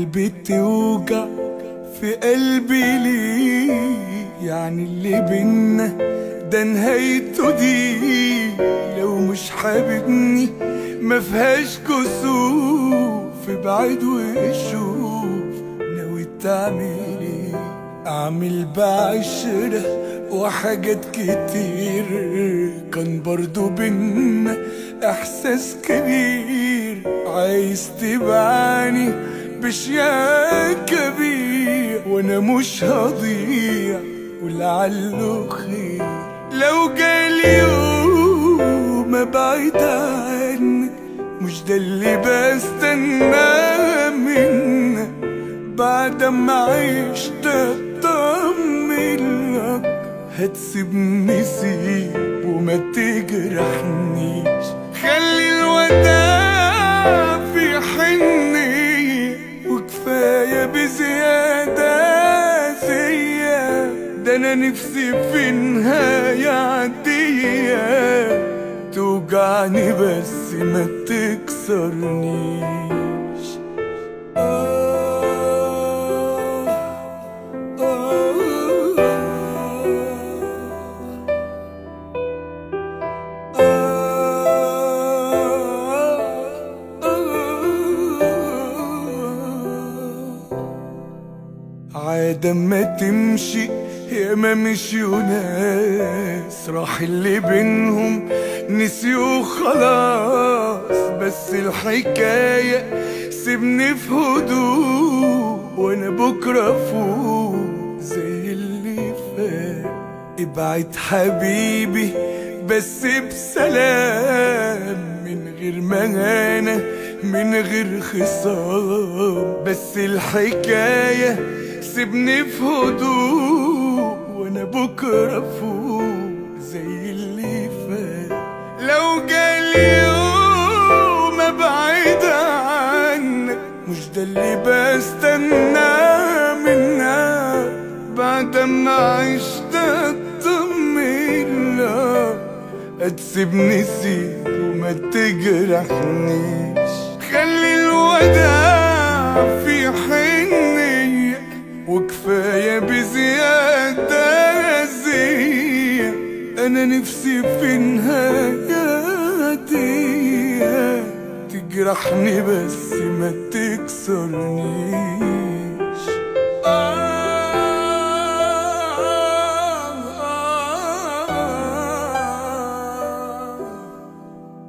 بتوجع في قلبي ليه يعني اللي بينا ده نهايته دي لو مش حاببني ما فيهاش كسوف ابعد وشوف ناوي تعمل ايه اعمل بعشرة وحاجات كتير كان برضو بينا احساس كبير عايز تبعني بشياء كبير وانا مش هضيع ولعله خير لو جالي يوم ابعد عنك مش ده اللي بستناه منك بعد ما عشت اطمن لك هتسيبني سيب وما تجرحنيش خلي الوداع في حنية وكفاية بزيادة زيا ده انا نفسي في نهاية عادية توجعني بس ما تكسرنيش عادة ما تمشي يا ما مشيوا ناس راح اللي بينهم نسيوا خلاص بس الحكاية سيبني في هدوء وانا بكرة فوق زي اللي فات ابعد حبيبي بس بسلام من غير مهانة من غير خصام بس الحكاية سيبني في هدوء وانا بكرة فوق زي اللي فات لو جالي يوم ابعد عنك مش ده اللي بستناه منك بعد ما عشت اطمن لك هتسيبني سيب وما تجرحنيش خلي الوداع في حنية وكفاية بزيادة زي أنا نفسي في نهاية دي تجرحني بس ما تكسرنيش